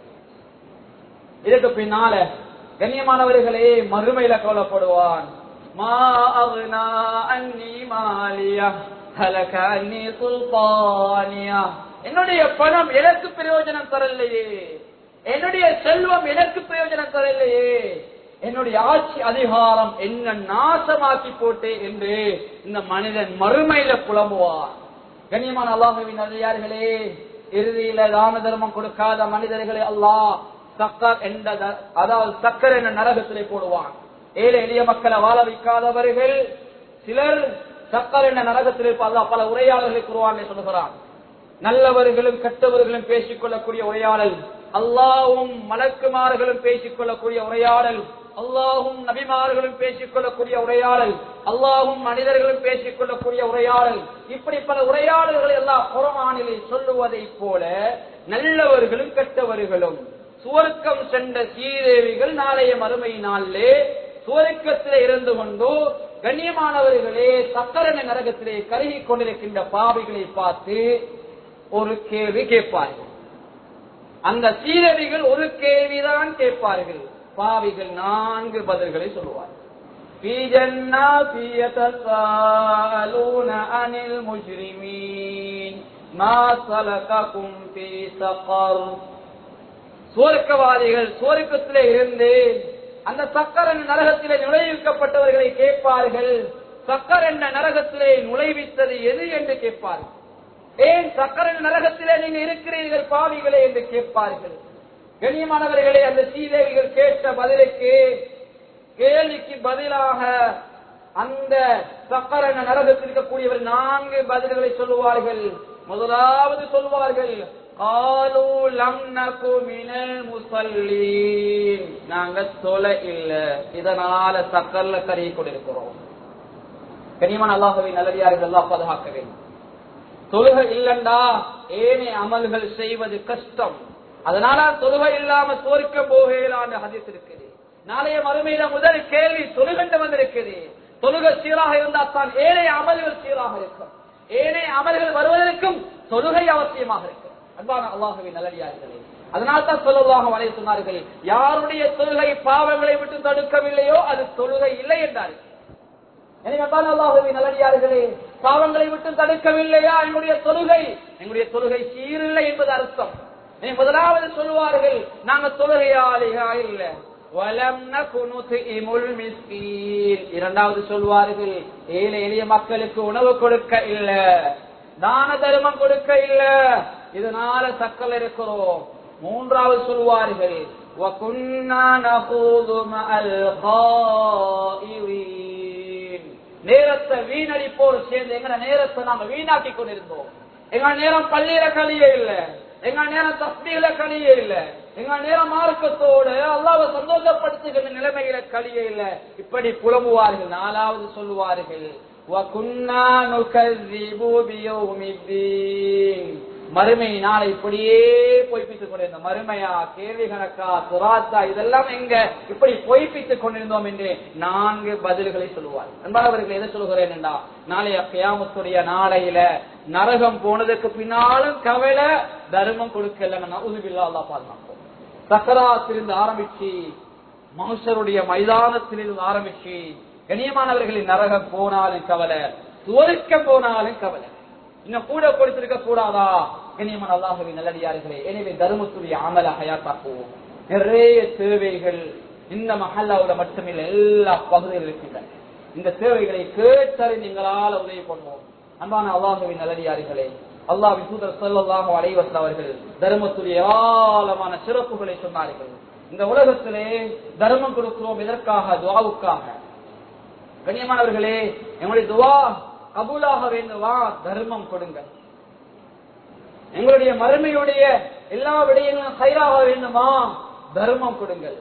இதற்கு பின்னால கண்ணியமானவர்களே மறுமையில கவலைப்படுவான் மா அக்னா அன்னி மாலியா ஹலக அன்னி சுல்தானியா என்னுடைய பணம் எனக்கு பிரயோஜனம் தரலையே என்னுடைய செல்வம் எனக்கு பிரயோஜனம் தரலையே என்னுடைய ஆட்சி அதிகாரம் என்ன நாசமாக்கி போட்டே என்று இந்த மனிதன் மறுமையில புலம்புவார் கண்ணியமான அல்லாஹுவின் அதிகாரிகளே இறுதியில தான தர்மம் கொடுக்காத மனிதர்களை அல்லாஹ் சக்கர் என்ற த- அதாவது சக்கர் என்ற நரகத்திலே போடுவான் ஏழை எளிய மக்களை வாழ வைக்காதவர்கள் சிலர் சக்கர் என்ற நரகத்தில் இருப்ப அல்லாஹ் பல உரையாளர்களை குருவான் சொல்லுகிறான் நல்லவர்களும் கெட்டவர்களும் பேசிக் கொள்ளக்கூடிய உரையாடல் அல்லாவும் மலக்குமார்களும் பேசிக் கொள்ளக்கூடிய உரையாடல் அல்லாஹும் நபிமார்களும் பேசிக் கொள்ளக்கூடிய உரையாடல் அல்லாஹும் மனிதர்களும் பேசிக் கொள்ளக்கூடிய உரையாடல் இப்படி பல உரையாடல்கள் எல்லாம் குரமானிலே சொல்லுவதை போல நல்லவர்களும் கெட்டவர்களும் சுவர்க்கம் சென்ற சீதேவிகள் நாளைய மறுமை நாளிலே சுவர்க்கத்திலே இருந்து கொண்டு கண்ணியமானவர்களே சக்கரண நரகத்திலே கருகிக் கொண்டிருக்கின்ற பாவிகளை பார்த்து ஒரு கேள்வி கேட்பார்கள் அந்த சீரடிகள் ஒரு கேள்விதான் கேட்பார்கள் பாவிகள் நான்கு பதில்களை சொல்லுவார்கள் في جنات يتساءلون عن المجرمين ما سلككم في سقر சுவர்க்கவாதிகள் சுவர்க்கத்திலே இருந்து அந்த சக்கர நரகத்திலே நுழைவிக்கப்பட்டவர்களை கேட்பார்கள் சக்கர் என்ற நரகத்திலே நுழைவித்தது எது என்று கேட்பார்கள் ஏன் சக்கர நரகத்திலே நீங்க இருக்கிறீர்கள் பாவிகளே என்று கேட்பார்கள் கண்ணியமானவர்களே அந்த சீதேவிகள் கேட்ட பதிலுக்கு கேள்விக்கு பதிலாக அந்த சக்கரன நரகத்தில் இருக்கக்கூடியவர் நான்கு பதில்களை சொல்லுவார்கள் முதலாவது சொல்வார்கள் காலு லம் நகு மினல் முசல்லீன் நாங்க தொலை இல்ல இதனால சக்கர்ல கறி கொண்டிருக்கிறோம் கனிமன் அல்லாஹவை நல்லடியார்கள் எல்லாம் பாதுகாக்க வேண்டும் தொழுகை இல்லண்டா ஏனே அமல்கள் செய்வது கஷ்டம் அதனால தொழுகை இல்லாம தோற்க போகலான்னு ஹதீஸ் இருக்குது நாளைய மறுமையில முதல் கேள்வி தொழுகண்டு வந்திருக்குது தொழுகை சீராக இருந்தா தான் ஏழை அமல்கள் சீராக இருக்கும் ஏழை அமல்கள் வருவதற்கும் தொழுகை அவசியமாக இருக்கும் அன்பான அல்லாஹுவின் நல்லடியார்களே அதனால் தான் சொல்லுவாக வரைய சொன்னார்கள் யாருடைய தொழுகை பாவங்களை விட்டு தடுக்கவில்லையோ அது தொழுகை இல்லை என்றார்கள் எனவே அன்பான அல்லாஹுவின் நல்லடியார்களே பாவங்களை விட்டு தடுக்கவில்லையா எங்களுடைய தொழுகை எங்களுடைய தொழுகை சீரில்லை என்பது அர்த்தம் எனவே முதலாவது சொல்லுவார்கள் நாங்க தொழுகையாளிகா இல்ல வலம் நகுனுத்இமுல் மிஸ்கீன் இரண்டாவது சொல்வார்கள் ஏழை எளிய மக்களுக்கு உணவு கொடுக்க இல்ல தான தர்மம் கொடுக்க இல்ல இதனால சக்கல் இருக்கிறோம் மூன்றாவது சொல்வார்கள் وَكُنَّا نَخُوضُ مَعَ الْخَائِضِينَ நேரத்தை வீணடிப்போடு சேர்ந்து எங்க நேரத்தை நாங்க வீணாக்கி கொண்டிருந்தோம் எங்க நேரம் பள்ளியில கழிய இல்ல எங்க நேரம் தஸ்மியில கழிய இல்ல எங்க நேரம் மார்க்கத்தோடு அல்லாவை சந்தோஷப்படுத்துகிற நிலைமையில கழிய இல்ல இப்படி புலம்புவார்கள் நாலாவது சொல்லுவார்கள் وَكُنَّا نُكَذِّبُ بِيَوْمِ الدِّينِ மறுமை நாளை இப்படியே பொய்ப்பித்துக் கொண்டிருந்தோம் மறுமையா கேள்வி கணக்கா சுராத்தா இதெல்லாம் எங்க இப்படி பொய்ப்பித்துக் கொண்டிருந்தோம் என்று நான்கு பதில்களை சொல்லுவார் அன்பானவர்கள் எதை சொல்கிறேன் என்றா நாளைய கியாமத்துடைய நாளையில நரகம் போனதுக்கு பின்னாலும் கவலை தர்மம் கொடுக்கல உதவில்லா அல்லா பாதுகாப்போம் சக்கராத்திலிருந்து ஆரம்பிச்சு மனுஷருடைய மைதானத்திலிருந்து ஆரம்பிச்சு கண்ணியமானவர்களின் நரகம் போனாலும் கவலை சுவருக்க போனாலும் கவலை இன்னும் கூட கொடுத்திருக்க கூடாதா கண்ணியமான அல்லாஹுவின் நல்லடியார்களே எனவே தர்மத்துடைய அமல ஹயாத்தாக்குவோம் நிறைய தேவைகள் இந்த மஹல்லாவுல மட்டுமில்ல எல்லா பகுதிகளில் இருக்கின்றன இந்த தேவைகளை கேட்டறி நீங்களால் உதவி பண்ணுவோம் அன்பான அல்லாஹுவின் நல்லடியார்களே அல்லாஹின் தூதர் சொல்லல்லாஹு அலைவசல் அவர்கள் தர்மத்துடைய ஏராளமான சிறப்புகளை சொன்னார்கள் இந்த உலகத்திலே தர்மம் கொடுக்கிறோம் எதற்காக துவாவுக்காக கண்ணியமானவர்களே எங்களுடைய துவா கபூலாக வேண்டுமா தர்மம் கொடுங்கள் எங்களுடைய மறுமையுடைய எல்லா விடயங்களும் சைராக வேண்டுமா தர்மம் கொடுங்கள்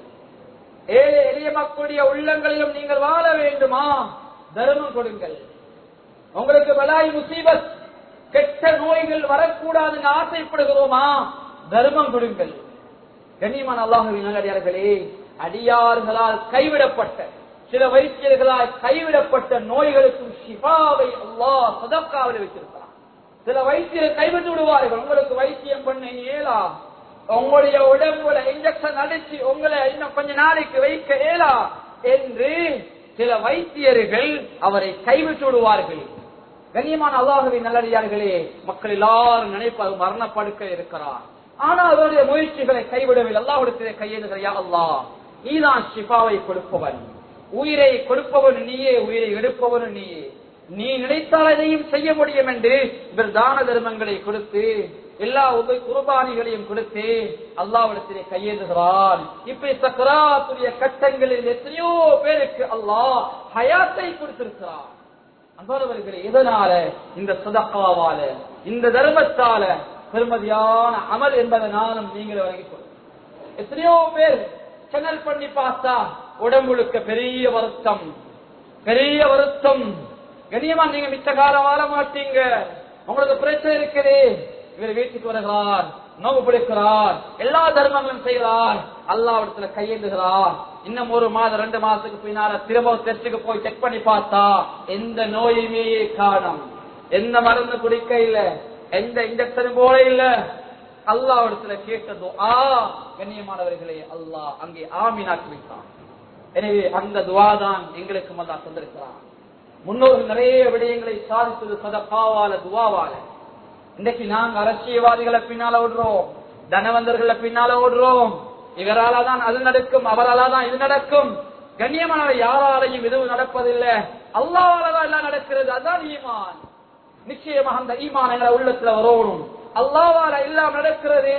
ஏழை எளிய மக்களுடைய உள்ளங்களிலும் நீங்கள் வாழ வேண்டுமா தர்மம் கொடுங்கள் உங்களுக்கு பலாய் முசீபத் கெட்ட நோய்கள் வரக்கூடாதுன்னு ஆசைப்படுகிறோமா தர்மம் கொடுங்கள் கண்ணியமான அல்லாஹுவின் நல்லடியார்களே அடியார்களால் கைவிடப்பட்ட சில வைத்தியர்களால் கைவிடப்பட்ட நோய்களுக்கும் ஷிஃபாவை அல்லாஹ் சதக்காவில் வைத்திருக்கிறார் சில வைத்தியர் கைவிட்டு விடுவார்கள் உங்களுக்கு வைத்தியம் பண்ண இயலா உங்களுடைய உடம்புல இன்ஜெக்ஷன் அடிச்சு உங்களை இன்னும் கொஞ்ச நாளைக்கு வைக்க இயலா என்று சில வைத்தியர்கள் அவரை கைவிட்டு விடுவார்கள் கண்ணியமான அல்லாஹுவின் நல்லடியார்களே மக்கள் எல்லாரும் நினைப்பது மரணப்படுக்க இருக்கிறார் ஆனால் அவருடைய முயற்சிகளை கைவிடவில்லை அல்லாஹிடத்திலே கையெழுகிறையா அல்லாஹ் நீதான் ஷிஃபாவை கொடுப்பவன் உயிரை கொடுப்பவன் நீயே உயிரை எடுப்பவன் நீயே நீ நினைத்தால் எதையும் செய்ய முடியும் என்று இவர் தான தர்மங்களை கொடுத்து எல்லா உப குர்பானிகளையும் கொடுத்து அல்லாவிடத்திலே கையேந்துகிறான் இப்படி சக்கராத்துடைய கட்டங்களில் எத்தனையோ பேருக்கு அல்லாஹ் ஹயாத்தை கொடுத்திருக்கிறான் அன்பானவர்களே எதனால இந்த சதக்காவால இந்த தர்மத்தால பெருமதியான அமல் என்பதனாலும் நீங்கள் வழங்கிக் கொள்ளும் எத்தனையோ பேர் சேனல் பண்ணி பார்த்தா உடம்புழுக்க பெரிய வருத்தம் பெரிய வருத்தம் கண்ணியமா நீங்க மிச்ச காலம் வாழ மாட்டீங்க உங்களுக்கு பிரச்சனை இருக்குது இவர் வீட்டுக்கு வருகிறார் நோவு பிடிக்கிறார் எல்லா தர்மங்களும் செய்கிறார் அல்லாவிடத்துல கையேந்துகிறார் இன்னும் ஒரு மாதம் ரெண்டு மாசத்துக்கு பின்னால திரும்ப டெஸ்டுக்கு போய் செக் பண்ணி பார்த்தா எந்த நோயுமே காணும் எந்த மருந்து குடிக்க இல்ல எந்த இன்ஜெக்ஷனும் போல இல்ல அல்லாவிடத்துல கேட்டதோ ஆ கண்ணியமானவர்களே அல்லாஹ் அங்கே ஆமீனாக்கி வைத்தான் எனவே அந்த துவா தான் எங்களுக்கு மல்லா தந்திருக்கிறான் முன்னோர்கள் நிறைய விடயங்களை சாதித்தது சதப்பாவால துவாவால இன்னைக்கு நாங்க அரசியல்வாதிகளை பின்னால ஓடுறோம் தனவந்தர்களை பின்னால ஓடுறோம் இவரால தான் அது நடக்கும் அவரால தான் இது நடக்கும் கண்ணியமான யாராலையும் எதுவும் நடப்பதில்லை அல்லாவால தான் எல்லாம் நடக்கிறது அதான் ஈமான் நிச்சயமாக அந்த ஈமான் எங்களை உள்ளத்துல வரணும் அல்லாவால எல்லாம் நடக்கிறது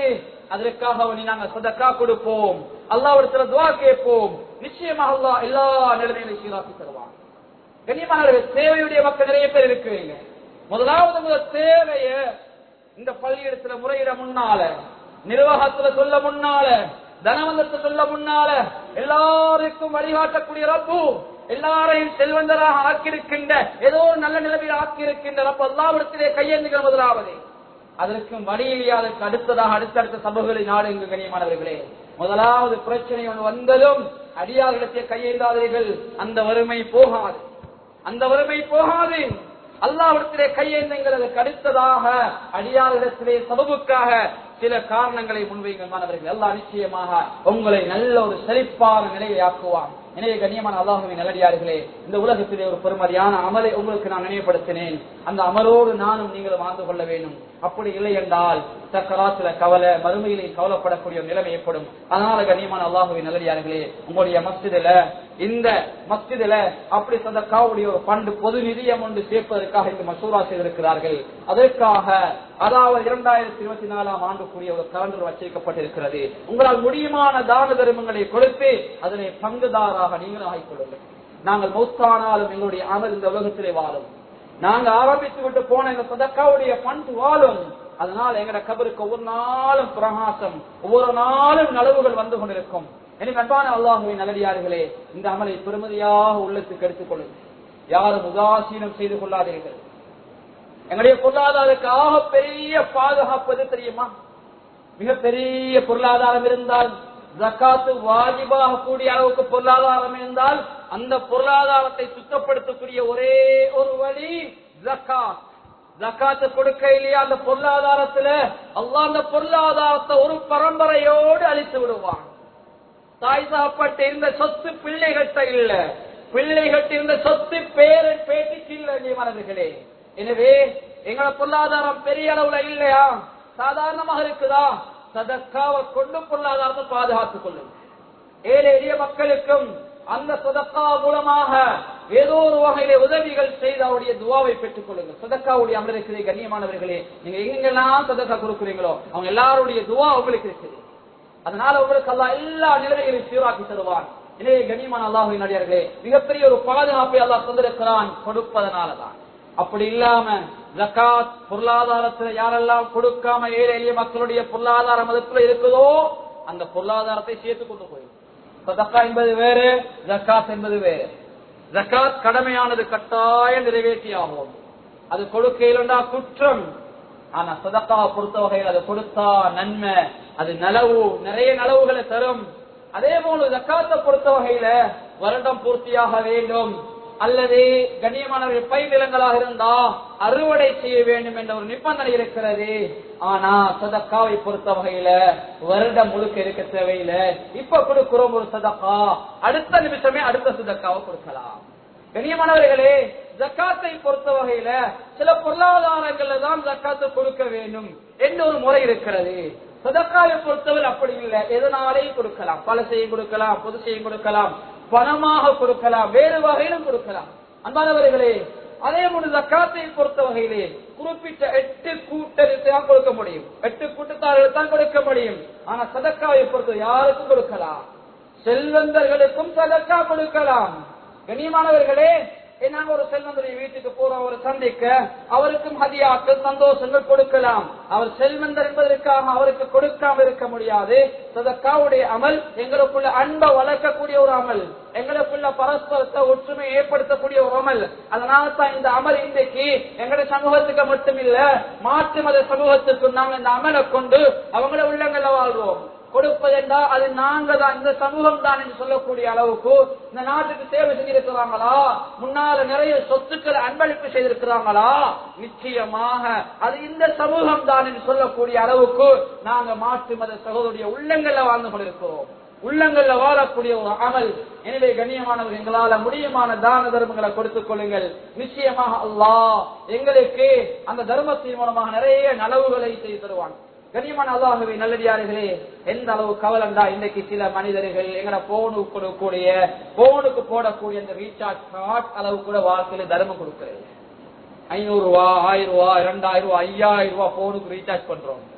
அதற்காக அவனை நாங்கள் சதக்கா கொடுப்போம் அல்லாவிடத்துல துவா கேட்போம் நிச்சயமாக அல்லாஹ் எல்லா நிலைமைகளையும் சீராக்கி தருவான் கண்ணியமானவர்கள் தேவையுடைய மக்கள் நிறைய பேர் இருக்கிறீங்க முதலாவது முதல் தேவைய இந்த பள்ளியிடத்துல முறையிட முன்னால நிர்வாகத்துல சொல்ல முன்னால தனவந்தத்தை சொல்ல முன்னால எல்லாருக்கும் வழிகாட்டக்கூடிய ரப்பு எல்லாரையும் செல்வந்தராக ஆக்கியிருக்கின்ற ஏதோ ஒரு நல்ல நிலைமையில் ஆக்கியிருக்கின்ற ரப்பு எல்லாவிடத்திலே கையேந்துகிற முதலாவது அதற்கும் வழியிலே அதற்கு அடுத்ததாக அடுத்தடுத்த சபைகளை நாடுங்க கண்ணியமானவர்களே முதலாவது பிரச்சனை ஒன்று வந்ததும் அடியார்களிடத்தை கையேந்தாதீர்கள் அந்த வறுமை போகாது அந்த வறுமை போகாது அல்லாவிடத்திலே கையேந்துங்கள் அதற்கு அடுத்ததாக அடியாரிடத்திலே சபபுக்காக சில காரணங்களை முன்வைங்கள் மாணவர்கள் எல்லாம் நிச்சயமாக உங்களை நல்ல ஒரு செழிப்பான நிலையை ஆக்குவான் எனவே கண்ணியமான அல்லாஹுவின் நல்லடியார்களே இந்த உலகத்திலே ஒரு பெருமதியான அமலை உங்களுக்கு நான் நினைவுபடுத்தினேன் அந்த அமலோடு நானும் நீங்களும் வாழ்ந்து கொள்ள வேண்டும் அப்படி இல்லை என்றால் சக்கராத்துல கவலை மறுமையிலே கவலைப்படக்கூடிய ஒரு நிலைமை ஏற்படும் அதனால கண்ணியமான அல்லாஹுவின் நல்லடியார்களே உங்களுடைய மஸ்ஜிதுல இந்த மஸ்ஜிதுல அப்படி சதக்காவுடைய ஒரு பண்டு பொது நிதியம் ஒன்று சேர்ப்பதற்காக இந்த மசூரா செய்திருக்கிறார்கள் அதற்காக அதாவது இரண்டாயிரத்தி இருபத்தி நாலாம் ஆண்டுக்குரிய ஒரு கலண்டர் வச்சிருக்கப்பட்டிருக்கிறது உங்களால் முடியுமான தான தர்மங்களை கொடுத்து அதனை பங்குதாராக நீங்களும் ஆகிக் கொள்ளுங்கள் நாங்கள் மௌத்தானாலும் எங்களுடைய அமல் இந்த உலகத்திலே வாழும் நாங்க ஆரம்பித்து விட்டு போன இந்த சதக்காவுடைய பண்பு வாழும் அதனால் எங்கட கபருக்கு ஒவ்வொரு நாளும் பிரகாசம் ஒவ்வொரு நாளும் நலவுகள் வந்து கொண்டிருக்கும் எனக்கு அன்பான அல்லாஹுவின் நல்லடியார்களே இந்த அமலை பெருமதியாக உள்ளத்துக்கு எடுத்துக் கொள்ளுங்கள் யாரும் உதாசீனம் செய்து கொள்ளாதீர்கள் எங்களுடைய பொருளாதாரத்துக்கு ஆக பெரிய பாதுகாப்பது தெரியுமா மிகப்பெரிய பொருளாதாரம் இருந்தால் ஜக்காத்து வாஜிபாக கூடிய அளவுக்கு பொருளாதாரம் இருந்தால் அந்த பொருளாதாரத்தை சுத்தப்படுத்தக்கூடிய ஒரே ஒரு வழி ஜக்காத் ஜக்காத்து கொடுக்க இல்லையா அந்த பொருளாதாரத்துல அல்லாஹ் அந்த பொருளாதாரத்தை ஒரு பரம்பரையோடு அழித்து விடுவான் தாய் சாப்பாட்டு இருந்த சொத்து பிள்ளைகள்கிட்ட இல்ல பிள்ளைகள்கிட்ட இருந்த சொத்து பேரன் பேட்டிக்கு இல்ல மனதுகளே எனவே எங்களோட பொருளாதாரம் பெரிய அளவுல இல்லையா சாதாரணமாக இருக்குதா சதக்காவை கொண்டு பொருளாதாரத்தை பாதுகாத்துக் கொள்ளும் ஏழை எளிய மக்களுக்கும் அந்த சதக்கா மூலமாக ஏதோ ஒரு வகையிலே உதவிகள் செய்து அவருடைய துவாவை பெற்றுக் கொள்ளுங்கள் சதக்காவுடைய அமலிருக்கிறே கண்ணியமானவர்களே நீங்க எங்கெங்கெல்லாம் சதக்கா கொடுக்குறீங்களோ அவங்க எல்லாருடைய துவா உங்களுக்கு இருக்குது அதனால உங்களுக்கு அல்லா எல்லா நிலைமைகளையும் சீராக்கி தருவான் எனவே கண்ணியமான அல்லாஹுவின் நடிகர்களே மிகப்பெரிய ஒரு பாதுகாப்பை அல்லாஹ் தந்திருக்கிறான் கொடுப்பதனாலதான் அப்படி இல்லாம ஜக்காத் பொருளாதாரத்துல யாரெல்லாம் கொடுக்காம ஏழை எளிய மக்களுடைய பொருளாதாரம் மதத்துல இருக்குதோ அந்த பொருளாதாரத்தை சேர்த்து கொண்டு போயிடும் சதக்கா என்பது வேறு ஜக்காத் என்பது வேறு ஜக்காத் கடமையானது கட்டாயம் நிறைவேற்றி ஆகும் அது கொடுக்கையிலண்டா குற்றம் ஆனா சதக்காவை பொறுத்த வகையில் அதை கொடுத்தா நன்மை அது நலவு நிறைய நலவுகளை தரும் அதே போல ஜக்காத்தை பொறுத்த வகையில வருடம் பூர்த்தியாக வேண்டும் அல்லது கண்ணியமானவர்கள் பை நிலங்களாக இருந்தா அறுவடை செய்ய வேண்டும் என்ற ஒரு நிபந்தனை இருக்கிறது ஆனா சதக்காவை பொறுத்த வகையில வருடம் முழுக்க இருக்க தேவையில்லை இப்ப கொடுக்கிறோம் ஒரு சதக்கா அடுத்த நிமிஷமே அடுத்த சதக்காவை கொடுக்கலாம் கண்ணியமானவர்களே ஜக்காத்தை பொறுத்த வகையில சில பொருளாதாரங்கள்ல தான் ஜக்காத்தை கொடுக்க வேண்டும் என்ற ஒரு முறை இருக்கிறது சதக்காவை பொறுத்தவரை அப்படி இல்லை எதனாலையும் கொடுக்கலாம் பழசையும் கொடுக்கலாம் புதுசையும் கொடுக்கலாம் பணமாக கொடுக்கலாம் வேறு வகையிலும் கொடுக்கலாம் அன்பானவர்களே அதே போல ஜக்காத்தை பொறுத்த வகையிலே குறிப்பிட்ட எட்டு கூட்டருக்கு தான் கொடுக்க முடியும் எட்டு கூட்டத்தார்களுக்கு தான் கொடுக்க முடியும் ஆனா சதக்காவை பொறுத்த யாருக்கும் கொடுக்கலாம் செல்வந்தர்களுக்கும் சதக்கா கொடுக்கலாம் கண்ணியமானவர்களே நாங்க ஒரு செல்வந்தருடைய வீட்டுக்கு போறோம் ஒரு சந்திக்க அவருக்கும் ஹதியாக்கள் சந்தோஷங்கள் கொடுக்கலாம் அவர் செல்வந்தர் என்பதற்காக அவருக்கு கொடுக்காம இருக்க முடியாது சதக்காவுடைய அமல் எங்களுக்குள்ள அன்பை வளர்க்கக்கூடிய ஒரு அமல் எங்களுக்குள்ள பரஸ்பரத்தை ஒற்றுமை ஏற்படுத்தக்கூடிய ஒரு அமல் அதனால தான் இந்த அமல் இன்றைக்கு எங்களுடைய சமூகத்துக்கு மட்டும் இல்ல மாற்று மத சமூகத்துக்கும் நாங்க இந்த அமலை கொண்டு அவங்கள உள்ளங்கள்ல வாழ்வோம் கொடுப்பதென்றா அது நாங்க தான் இந்த சமூகம் தான் என்று சொல்லக்கூடிய அளவுக்கு இந்த நாட்டுக்கு சேவை செஞ்சிருக்கிறாங்களா முன்னால நிறைய சொத்துக்களை அன்பளிப்பு செய்திருக்கிறாங்களா நிச்சயமாக அது இந்த சமூகம் தான் என்று சொல்லக்கூடிய அளவுக்கு நாங்க மாற்று மத சகோதரிய உள்ளங்கள்ல வாழ்ந்து கொண்டிருக்கிறோம் உள்ளங்கள்ல வாழக்கூடிய ஒரு அமல் எனவே கண்ணியமானவர் எங்களால முடியுமான தான தர்மங்களை கொடுத்துக் கொள்ளுங்கள் நிச்சயமாக அல்லாஹ் எங்களுக்கு அந்த தர்மத்தின் மூலமாக நிறைய நலவுகளை செய்து தருவான் கண்ணியமான அல்லாஹுவை நல்லடியார்களே எந்த அளவு கவலண்டா இன்னைக்கு சில மனிதர்கள் எங்கட போனுக்கு கொடுக்கக்கூடிய போனுக்கு போடக்கூடிய அந்த ரீசார்ஜ் கார்ட் அளவு கூட வாழ்க்கையில தர்மம் கொடுக்கிறது ஐநூறு ரூபா ஆயிரம் ரூபா இரண்டாயிரம் ரூபா ஐயாயிரம் ரூபாய் போனுக்கு ரீசார்ஜ் பண்றோம்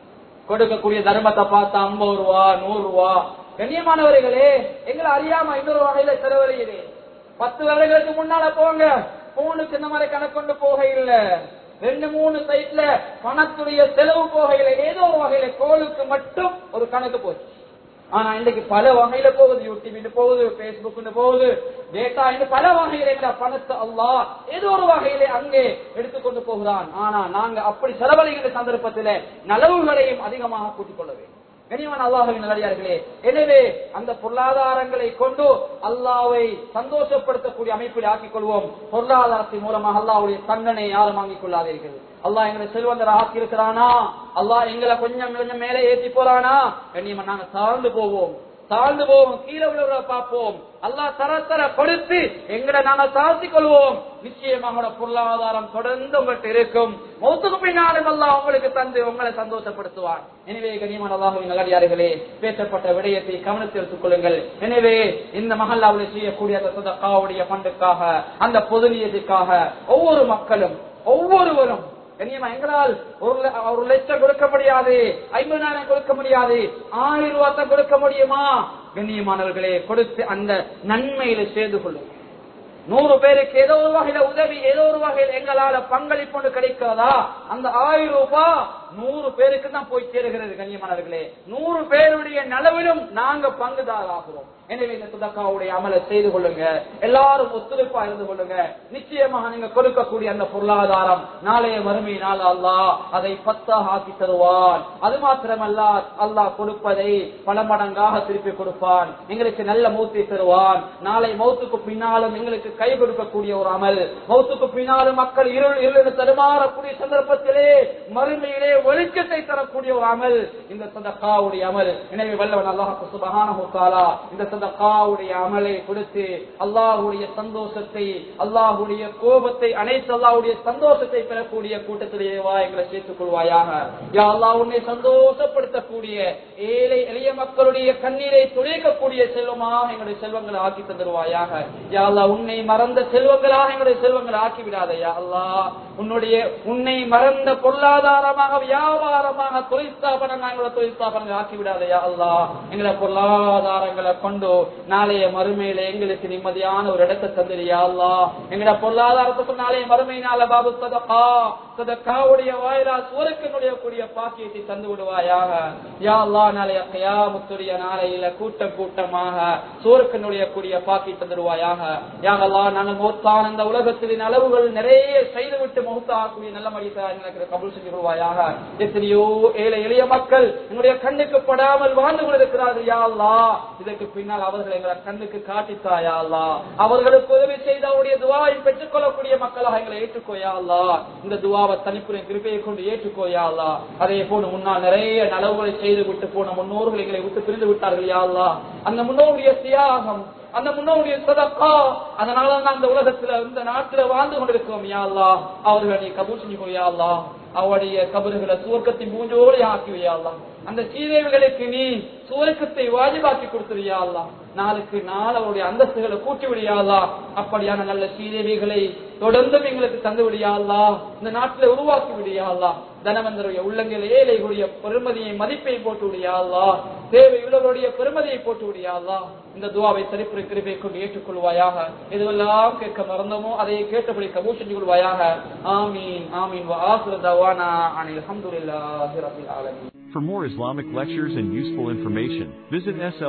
கொடுக்கக்கூடிய தர்மத்தை பார்த்தா ஐம்பது ரூபா நூறு ரூபா கண்ணியமானவர்களே எங்களை அறியாம இன்னொரு வகையில செலவழியுது பத்து வருடங்களுக்கு முன்னால போங்க போனுக்கு இந்த மாதிரி கணக்கொண்டு போக இல்ல ரெண்டு மூணு சைட்ல பணத்துடைய செலவு போக இல்லை ஏதோ ஒரு வகையில கோளுக்கு மட்டும் ஒரு கணக்கு போச்சு ஆனா இன்னைக்கு பல வகையில போகுது யூடியூப் போகுது பேஸ்புக் போகுது டேட்டா இன்னும் பல வகையில இந்த பணத்தை அல்லாஹ் ஏதோ ஒரு வகையிலே அங்கே எடுத்துக்கொண்டு போகிறான் ஆனா நாங்க அப்படி செலவழிக்கிற சந்தர்ப்பத்தில நலவுகளையும் அதிகமாக கூட்டிக் கொள்ள வேண்டும் கனிவன் அல்லாஹுவின் நல்லடியார்களே எனவே அந்த பொருளாதாரங்களை கொண்டு அல்லாவை சந்தோஷப்படுத்தக்கூடிய அமைப்பில் ஆக்கிக் கொள்வோம் பொருளாதாரத்தின் மூலமாக அல்லாவுடைய தண்டனை யாரும் வாங்கிக் கொள்ளாதீர்கள் அல்லாஹ் எங்களை செல்வந்தர் ஆக்கி இருக்கிறானா அல்லாஹ் எங்களை கொஞ்சம் கொஞ்சம் மேலே ஏற்றி போறானா கண்ணியமா நாங்க தாழ்ந்து போவோம் தாழ்ந்து போவோம் கீழே உள்ளவரை பார்ப்போம் அல்லாஹ் தர தர கொடுத்து எங்களை நாங்க தாழ்த்திக் கொள்வோம் நிச்சயமாக உங்களோட பொருளாதாரம் தொடர்ந்து உங்கள்கிட்ட இருக்கும் மௌத்துக்கு பின்னாலும் அல்லாஹ் உங்களுக்கு தந்து உங்களை சந்தோஷப்படுத்துவார் எனவே கனியமான அல்லாஹுவின் நல்லடியார்களே பேசப்பட்ட விடயத்தை கவனத்தில் எடுத்துக் கொள்ளுங்கள் எனவே இந்த மகல்லாவில் செய்யக்கூடிய அந்த சதக்காவுடைய பண்டுக்காக அந்த பொதுநியத்துக்காக ஒவ்வொரு மக்களும் ஒவ்வொருவரும் கண்ணியமா எங்களால் ஒரு ல- ஒரு லட்சம் கொடுக்க முடியாது ஐம்பதாயிரம் கொடுக்க முடியாது ஆயிரம் ரூபாய் தான் கொடுக்க முடியுமா கண்ணியமானவர்களே கொடுத்து அந்த நன்மையில சேர்ந்து கொள்ளும் நூறு பேருக்கு ஏதோ ஒரு வகையில உதவி ஏதோ ஒரு வகையில் எங்களால பங்களிப்பு ஒன்று கிடைக்கிறதா அந்த ஆயிரம் ரூபாய் நூறு பேருக்கு தான் போய் சேருகிறது கண்ணியமானவர்களே நூறு பேருடைய நலவிலும் நாங்க பங்குதாராகிறோம் எனவே இந்த சுதக்காவுடைய அமலை செய்து கொள்ளுங்க எல்லாரும் ஒத்துழைப்பா இருந்து கொள்ளுங்க நிச்சயமாக நீங்க கொடுக்கக்கூடிய அந்த பொருளாதாரம் நாளைய வறுமை நாள் அல்லாஹ் அதை பத்தாக ஆக்கி தருவான் அது மாத்திரமல்ல அல்லாஹ் கொடுப்பதை பல மடங்காக திருப்பி கொடுப்பான் எங்களுக்கு நல்ல மௌத்தை தருவான் நாளை மௌத்துக்கு பின்னாலும் எங்களுக்கு கை கொடுக்கக்கூடிய ஒரு அமல் மௌத்துக்கு பின்னாலும் மக்கள் இருள் இருள் தருமாறக்கூடிய சந்தர்ப்பத்திலே மறுமையிலே வெளிச்சத்தை தரக்கூடிய ஒரு அமல் இந்த சதக்காவுடைய அமல் எனவே வல்லவன் அல்லாஹ் சுபஹானஹு தஆலா இந்த சதக்காவுடைய அமலை கொடுத்து அல்லாஹ்வுடைய சந்தோஷத்தை அல்லாஹ்வுடைய கோபத்தை அனைத்து அல்லாஹ்வுடைய சந்தோஷத்தை பெறக்கூடிய கூட்டத்திலேயே வா எங்களை சேர்த்துக் கொள்வாயாக யா அல்லாஹ் உன்னை சந்தோஷப்படுத்தக்கூடிய ஏழை எளிய மக்களுடைய கண்ணீரை துடைக்கக்கூடிய செல்வமாக எங்களுடைய செல்வங்களை ஆக்கி தந்துருவாயாக யா அல்லாஹ் உன்னை மறந்த செல்வங்களாக எங்களுடைய செல்வங்களை ஆக்கி விடாத யா அல்லாஹ் உன்னுடைய உன்னை மறந்த பொருளாதாரமாக வியாபாரமாக தொழில் ஸ்தாபனங்கள் எங்களோட தொழில் ஸ்தாபனங்கள் ஆக்கி விடாத யா அல்லாஹ் எங்களை பொருளாதாரங்களை கொண்டு நாளைய மறுமையில எங்களுக்கு நிம்மதியான ஒரு இடத்தை தந்துரியா அல்லாஹ் எங்களோட பொருளாதாரத்துக்கு நாளைய மறுமையினால பாபு சதகா சதக்காவுடைய வாயிலா சுவருக்கு நுழையக்கூடிய பாக்கியத்தை தந்து விடுவாயாக யா அல்லாஹ் நாளைய கயாமுத்துடைய நாளையில கூட்டம் கூட்டமாக சுவருக்கு நுழையக்கூடிய பாக்கி தந்துடுவாயாக யா அல்லாஹ் நாங்கள் மௌத்தான இந்த உலகத்தின் அளவுகள் நிறைய செய்துவிட்டு மௌத்தாகக்கூடிய நல்ல மனிதா எனக்கு கபூல் செஞ்சு விடுவாயாக எத்தனையோ ஏழை எளிய மக்கள் எங்களுடைய கண்ணுக்கு படாமல் வாழ்ந்து கொண்டிருக்கிறார்கள் யா அல்லாஹ் இதற்கு பின்னால் அவர்கள் எங்களை கண்ணுக்கு காட்டித்தா யா அல்லாஹ் அவர்களுக்கு உதவி செய்து அவருடைய துவாவை பெற்றுக் கொள்ளக்கூடிய மக்களாக எங்களை ஏற்றுக்கோயா அல்லாஹ் இந்த துவாவை தனிப்புரை கிருபையை கொண்டு ஏற்றுக்கோயா அல்லாஹ் அதே போல முன்னால் நிறைய நலவுகளை செய்து விட்டு போன முன்னோர்கள் எங்களை விட்டு பிரிந்து விட்டார்கள் யா அல்லாஹ் அந்த முன்னோருடைய தியாகம் அந்த முன்னோருடைய சதக்கா அதனால தான் அந்த உலகத்துல இந்த நாட்டுல வாழ்ந்து கொண்டிருக்கிறோம் யா அல்லாஹ் அவர்களை நீ கபூல் செஞ்சு யா அல்லாஹ் அவருடைய கபறுகளை சுவர்க்கத்தின் பூஞ்சோடு ஆக்கி வையா அல்லாஹ் அந்த சீதைகளுக்கு நீ சுவர்க்கத்தை வாஜிபாக்கி கொடுத்துறியா அல்லாஹ் நாளுக்கு நாள் அவருடைய அந்தஸ்துகளை கூட்டி விடியா அல்லாஹ் அப்படியான நல்ல சீதேவிகளை தொடர்ந்தும் எங்களுக்கு தந்து விடியா அல்லாஹ் இந்த நாட்டில உருவாக்கி விடியா அல்லாஹ் தனவந்தருடைய உள்ளங்கள் ஏழைகளுடைய பெருமதியை மதிப்பை போட்டு விடியா அல்லாஹ் தேவையுள்ளவருடைய பெருமதியை போட்டு விடியா அல்லாஹ் இந்த துவாவை சரிப்புரை கிருபை கொண்டு ஏற்றுக்கொள்வாயாக எதுவெல்லாம் கேட்க மறந்தோமோ அதை கேட்டபடி கபூல் செஞ்சு கொள்வாயாக ஆமீன் ஆமீன் வா ஆசிர தவானா அனில் அல்ஹம்துலில்லாஹி ரப்பில் ஆலமீன் For more Islamic lectures and useful information, visit SL